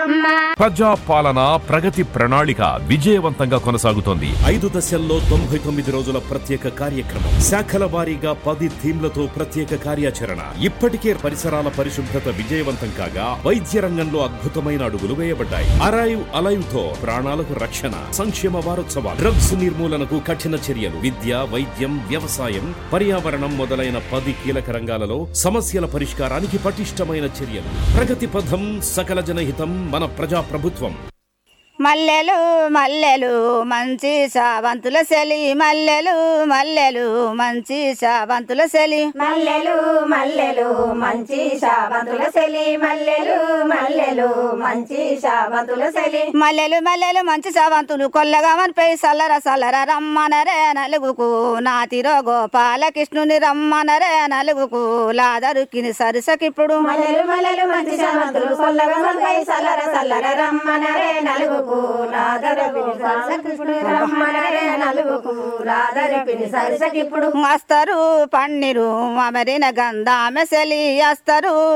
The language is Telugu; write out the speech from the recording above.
ప్రజా పాలన ప్రగతి ప్రణాళిక విజయవంతంగా కొనసాగుతోంది ఐదు దశల్లో తొంభై తొమ్మిది రోజుల ప్రత్యేక కార్యక్రమం శాఖల వారీగా పది థీమ్లతో ప్రత్యేక కార్యాచరణ ఇప్పటికే పరిసరాల పరిశుభ్రత విజయవంతం కాగా వైద్య రంగంలో అద్భుతమైన అడుగులు వేయబడ్డాయి అరైవ్ అలైవ్ తో ప్రాణాలకు రక్షణ సంక్షేమ వారోత్సవాలు డ్రగ్స్ నిర్మూలనకు కఠిన చర్యలు విద్య వైద్యం వ్యవసాయం పర్యావరణం మొదలైన పది కీలక రంగాలలో సమస్యల పరిష్కారానికి పటిష్టమైన చర్యలు ప్రగతి పథం సకల జనహితం మన ప్రజా ప్రభుత్వం మల్లెలు మల్లెలు మంచి సావంతుల సెలి మల్లెలు మల్లెలు మంచి సావంతుల సెలి మల్లెలు మల్లెలు మంచి శావంతుల సెలి మల్లెలు మల్లెలు మంచి శావంతుల సెలి మల్లెలు మల్లెలు మంచి సావంతులు కొల్లగా మనిపై సల్లర సల్లర రమ్మనరే నలుగుకు నాతిరో గోపాలకృష్ణుని రమ్మనరే నలుగుకు లాదరుకిని సరిసకిప్పుడు మల్లెలు మల్లెలు మంచి శావంతులు కొల్లగా మనపై సల్లర సల్లర రమ్మనరే నలుగుకు నాదర పిని సరసకిప్పుడు రమ్మనరే నలుగుకు నాదర పిని సరసకిప్పుడు అస్తరు పన్నీరు అమరిన గంధామె సెలి అస్తరు